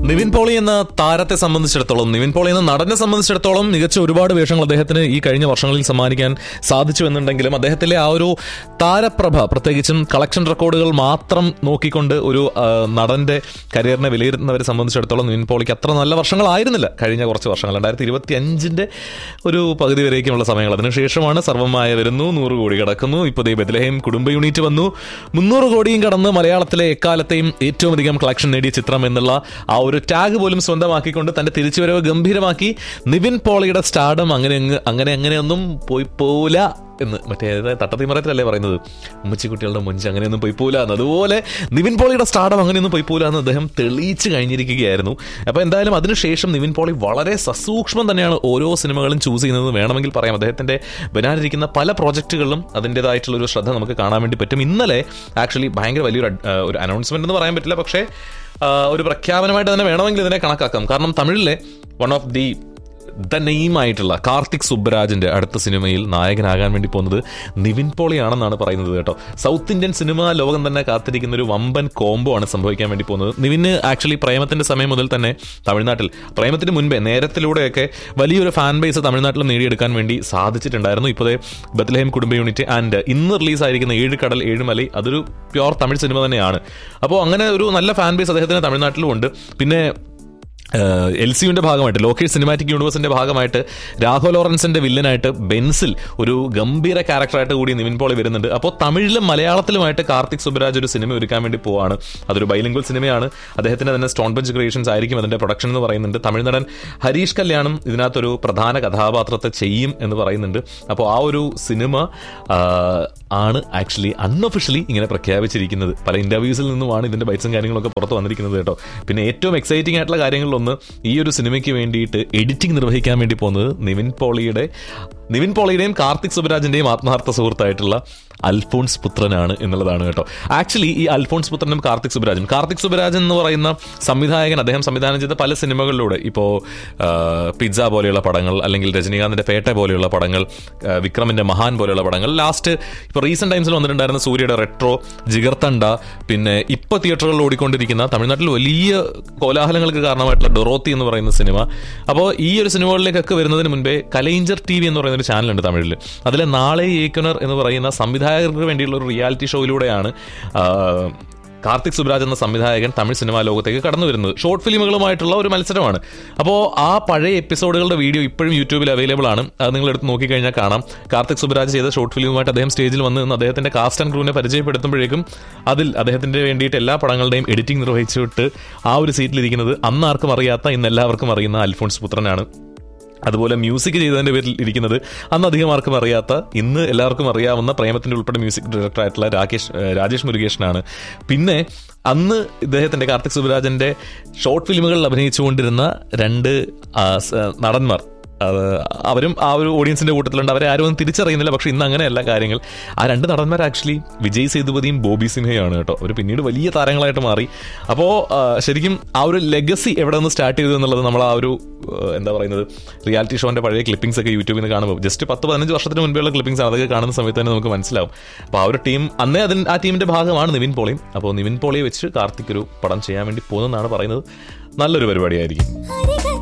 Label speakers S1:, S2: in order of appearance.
S1: Nivin poly എന്ന താരത്തെ സംബന്ധിച്ചിടത്തോളം നിവിൻ പോളി എന്ന നടനെ സംബന്ധിച്ചിടത്തോളം മികച്ച ഒരുപാട് വേഷങ്ങൾ അദ്ദേഹത്തിന് ഈ കഴിഞ്ഞ വർഷങ്ങളിൽ സമ്മാനിക്കാൻ സാധിച്ചു എന്നുണ്ടെങ്കിലും അദ്ദേഹത്തിലെ ആ ഒരു താരപ്രഭ പ്രത്യേകിച്ചും കളക്ഷൻ റെക്കോർഡുകൾ മാത്രം നോക്കിക്കൊണ്ട് ഒരു ആ, നടന്റെ കരിയറിനെ വിലയിരുത്തുന്നവരെ സംബന്ധിച്ചിടത്തോളം നിവിൻ പോളിക്ക് അത്ര നല്ല വർഷങ്ങളായിരുന്നില്ല കഴിഞ്ഞ കുറച്ച് വർഷങ്ങൾ രണ്ടായിരത്തി ഇരുപത്തി അഞ്ചിന്റെ ഒരു പകുതി വരേക്കുമുള്ള സമയങ്ങൾ അതിനുശേഷമാണ് സർവമായ വരുന്നു നൂറ് കോടി കടക്കുന്നു ഇപ്പോൾ ദേ ബദലഹേം കുടുംബ യൂണിറ്റ് വന്നു മുന്നൂറ് കോടിയും കടന്ന് മലയാളത്തിലെ എക്കാലത്തെയും ഏറ്റവും അധികം കളക്ഷൻ നേടിയ ചിത്രം എന്നുള്ള ആ ഒരു ടാഗ് പോലും സ്വന്തമാക്കിക്കൊണ്ട് തന്റെ തിരിച്ചുവരവ് ഗംഭീരമാക്കി നിവിൻ പോളിയുടെ സ്റ്റാർഡം അങ്ങനെ അങ്ങ് അങ്ങനെ അങ്ങനെയൊന്നും പോയി പോല എന്ന് മറ്റേ തട്ടത്തിമറത്തിലല്ലേ പറയുന്നത് ഉമ്മച്ചിക്കുട്ടികളുടെ മുഞ്ച് അങ്ങനെയൊന്നും പോയി പോല എന്ന് അതുപോലെ നിവിൻ പോളിയുടെ സ്റ്റാർഡം അങ്ങനെയൊന്നും പോയി പോല എന്ന് അദ്ദേഹം തെളിയിച്ച് കഴിഞ്ഞിരിക്കുകയായിരുന്നു അപ്പോൾ എന്തായാലും അതിനുശേഷം നിവിൻ പോളി വളരെ സസൂക്ഷ്മം തന്നെയാണ് ഓരോ സിനിമകളും ചൂസ് ചെയ്യുന്നത് വേണമെങ്കിൽ പറയാം അദ്ദേഹത്തിന്റെ വരാനിരിക്കുന്ന പല പ്രോജക്റ്റുകളിലും അതിൻ്റെതായിട്ടുള്ള ഒരു ശ്രദ്ധ നമുക്ക് കാണാൻ വേണ്ടി പറ്റും ഇന്നലെ ആക്ച്വലി ഭയങ്കര വലിയൊരു അഡ്- ആ, ഒരു അനൗൺസ്മെന്റ് എന്ന് പറയാൻ പറ്റില്ല പക്ഷേ ആ, ഒരു പ്രഖ്യാപനമായിട്ട് തന്നെ വേണമെങ്കിൽ ഇതിനെ കണക്കാക്കാം കാരണം തമിഴിലെ one of the the name ആയിട്ടുള്ള കാർത്തിക് സുബ്രാജിന്റെ അടുത്ത സിനിമയിൽ നായകനാകാൻ വേണ്ടി പോകുന്നത് നിവിൻ പോളിയാണെന്നാണ് പറയുന്നത് കേട്ടോ സൗത്ത് ഇന്ത്യൻ സിനിമാ ലോകം തന്നെ കാത്തിരിക്കുന്ന ഒരു വമ്പൻ കോംബോ ആണ് സംഭവിക്കാൻ വേണ്ടി പോകുന്നത് നിവിന് ആക്ച്വലി പ്രേമത്തിന്റെ സമയം മുതൽ തന്നെ തമിഴ്നാട്ടിൽ പ്രേമത്തിന് മുൻപേ നേരത്തിലൂടെയൊക്കെ വലിയൊരു ഫാൻ ബേസ് തമിഴ്നാട്ടിൽ നേടിയെടുക്കാൻ വേണ്ടി സാധിച്ചിട്ടുണ്ടായിരുന്നു ഇപ്പോഴേ ബത്ലഹേം കുടുംബ യൂണിറ്റ് ആൻഡ് ഇന്ന് റിലീസായിരിക്കുന്ന ഏഴ് കടൽ ഏഴുമലൈ അതൊരു പ്യോർ തമിഴ് സിനിമ തന്നെയാണ് അപ്പോൾ അങ്ങനെ ഒരു നല്ല ഫാൻ ബേസ് അദ്ദേഹത്തിന് തമിഴ്നാട്ടിലും ഉണ്ട് പിന്നെ എൽ സിയുടെ ഭാഗമായിട്ട് ലോക്കേഷ് സിനിമാറ്റിക് യൂണിവേഴ്സിന്റെ ഭാഗമായിട്ട് രാഘവ ലോറൻസിന്റെ വില്ലനായിട്ട് ബെൻസിൽ ഒരു ഗംഭീര ക്യാരക്ടറായിട്ട് കൂടി നിവിൻ പോളി വരുന്നുണ്ട് അപ്പോൾ തമിഴിലും മലയാളത്തിലുമായിട്ട് കാർത്തിക് സുബരാജ് ഒരു സിനിമ ഒരുക്കാൻ വേണ്ടി പോവാണ് അതൊരു ബൈലിംഗ്വൽ സിനിമയാണ് അദ്ദേഹത്തിന്റെ തന്നെ സ്റ്റോൺ ബെഞ്ച് ക്രിയേഷൻസ് ആയിരിക്കും അതിന്റെ പ്രൊഡക്ഷൻ എന്ന് പറയുന്നുണ്ട് തമിഴ് നടൻ ഹരീഷ് കല്യാണം ഇതിനകത്തൊരു പ്രധാന കഥാപാത്രത്തെ ചെയ്യും എന്ന് പറയുന്നുണ്ട് അപ്പോൾ ആ ഒരു സിനിമ ആ, ആണ് ആക്ച്വലി അൺഒഫീഷ്യലി ഇങ്ങനെ പ്രഖ്യാപിച്ചിരിക്കുന്നത് പല ഇന്റർവ്യൂസിൽ നിന്നുമാണ് ഇതിന്റെ ബൈറ്റ്സും കാര്യങ്ങളൊക്കെ പുറത്ത് വന്നിരിക്കുന്നത് കേട്ടോ പിന്നെ ഏറ്റവും എക്സൈറ്റിംഗ് ആയിട്ടുള്ള കാര്യങ്ങളിലൊന്ന് ഈ ഒരു സിനിമയ്ക്ക് വേണ്ടിയിട്ട് എഡിറ്റിംഗ് നിർവഹിക്കാൻ വേണ്ടി പോകുന്നത് നിവിൻ പോളിയുടെ നിവിൻ പോളിയുടെയും കാർത്തിക് സുബരാജിന്റെയും ആത്മാർത്ഥ സുഹൃത്തായിട്ടുള്ള അൽഫോൺസ് പുത്രനാണ് എന്നുള്ളതാണ് കേട്ടോ ആക്ച്വലി ഈ അൽഫോൺസ് പുത്രനും കാർത്തിക് സുബരാജും കാർത്തിക് സുബരാജൻ എന്ന് പറയുന്ന സംവിധായകൻ അദ്ദേഹം സംവിധാനം ചെയ്ത പല സിനിമകളിലൂടെ ഇപ്പോൾ പിസ്സ പോലെയുള്ള പടങ്ങൾ അല്ലെങ്കിൽ രജനീകാന്തിന്റെ പേട്ട പോലെയുള്ള പടങ്ങൾ ആ, വിക്രമിന്റെ മഹാൻ പോലെയുള്ള പടങ്ങൾ ലാസ്റ്റ് ഇപ്പോൾ റീസെന്റ് ടൈംസിൽ വന്നിട്ടുണ്ടായിരുന്ന സൂര്യയുടെ റെട്രോ ജിഗർത്തണ്ട പിന്നെ ഇപ്പോൾ തിയേറ്ററുകളിൽ ഓടിക്കൊണ്ടിരിക്കുന്ന തമിഴ്നാട്ടിൽ വലിയ കോലാഹലങ്ങൾക്ക് കാരണമായിട്ടുള്ള ഡൊറോത്തി എന്ന് പറയുന്ന സിനിമ അപ്പോൾ ഈ ഒരു സിനിമകളിലേക്കൊക്കെ വരുന്നതിന് മുൻപേ കലൈഞ്ചർ ടി വി എന്ന് പറയുന്ന ഒരു ചാനലുണ്ട് തമിഴിൽ അതിലെ നാളെ ഏക്കുനർ എന്ന് പറയുന്ന സംവിധായകർക്ക് വേണ്ടിയുള്ള ഒരു റിയാലിറ്റി ഷോയിലൂടെയാണ് ആ, കാർത്തിക് സുബ്രാജ് എന്ന സംവിധായകൻ തമിഴ് സിനിമാ ലോകത്തേക്ക് കടന്നു വരുന്നത് ഷോർട്ട് ഫിലിമുകളുമായിട്ടുള്ള ഒരു മത്സരമാണ് അപ്പോൾ ആ പഴയ എപ്പിസോഡുകളുടെ വീഡിയോ ഇപ്പോഴും യൂട്യൂബിൽ അവൈലബിൾ ആണ് അത് നിങ്ങൾ എടുത്ത് നോക്കിക്കഴിഞ്ഞാൽ കാണാം കാർത്തിക് സുബ്രാജ് ചെയ്ത ഷോർട്ട് ഫിലിമുമായിട്ട് അദ്ദേഹം സ്റ്റേജിൽ വന്ന് നിന്ന് അദ്ദേഹത്തിന്റെ കാസ്റ്റ് ആൻഡ് ക്രൂവിനെ പരിചയപ്പെടുത്തുമ്പോഴേക്കും അതിൽ അദ്ദേഹത്തിന്റെ വേണ്ടിയിട്ട് എല്ലാ പടങ്ങളുടെയും എഡിറ്റിംഗ് നിർവഹിച്ചിട്ട് ആ ഒരു സീറ്റിലിരിക്കുന്നത് അന്ന് ആർക്കും അറിയാത്ത ഇന്ന് എല്ലാവർക്കും അറിയുന്ന അൽഫോൺസ് പുത്രനാണ് അതുപോലെ മ്യൂസിക് ചെയ്തതിന്റെ പേരിൽ ഇരിക്കുന്നത് അന്ന് അധികം ആർക്കും അറിയാത്ത ഇന്ന് എല്ലാവർക്കും അറിയാവുന്ന പ്രേമത്തിന്റെ ഉൾപ്പെടെ മ്യൂസിക് ഡയറക്ടറായിട്ടുള്ള രാകേഷ് ഏഹ് രാജേഷ് മുരുകേഷനാണ് പിന്നെ അന്ന് ഇദ്ദേഹത്തിന്റെ കാർത്തിക് സുബരാജന്റെ ഷോർട്ട് ഫിലിമുകളിൽ അഭിനയിച്ചുകൊണ്ടിരുന്ന രണ്ട് ആ, സ- നടന്മാർ അത് അവരും ആ ഒരു ഓഡിയൻസിന്റെ കൂട്ടത്തിലുണ്ട് അവരെ ആരും ഒന്നും തിരിച്ചറിയുന്നില്ല പക്ഷെ ഇന്ന് അങ്ങനെയല്ല കാര്യങ്ങൾ ആ രണ്ട് നടന്മാർ ആക്ച്വലി വിജയ് സേതുപതിയും ബോബി സിംഹയാണ് കേട്ടോ അവർ പിന്നീട് വലിയ താരങ്ങളായിട്ട് മാറി അപ്പോൾ ശരിക്കും ആ ഒരു ലെഗസി എവിടെ നിന്ന് സ്റ്റാർട്ട് ചെയ്തു എന്നുള്ളത് നമ്മൾ ആ ഒരു ആ, എന്താ പറയുന്നത് റിയാലിറ്റി ഷോന്റെ പഴയ ക്ലിപ്പിംഗ്സ് ഒക്കെ യൂട്യൂബിൽ നിന്ന് കാണുമ്പോൾ ജസ്റ്റ് പത്ത് പതിനഞ്ച് വർഷത്തിന് മുൻപുള്ള ക്ലിപ്പിംഗ്സ് ആണ് അതൊക്കെ കാണുന്ന സമയത്ത് തന്നെ നമുക്ക് മനസ്സിലാവും അപ്പോൾ ആ ഒരു ടീം അന്നേ അതിന് ആ ടീമിന്റെ ഭാഗമാണ് നിവിൻ പോളിയും അപ്പോൾ നിവിൻ പോളിയെ വെച്ച് കാർത്തിക് ഒരു പടം ചെയ്യാൻ വേണ്ടി പോകുന്നതെന്നാണ് പറയുന്നത് നല്ലൊരു പരിപാടിയായിരിക്കും
S2: അരികെ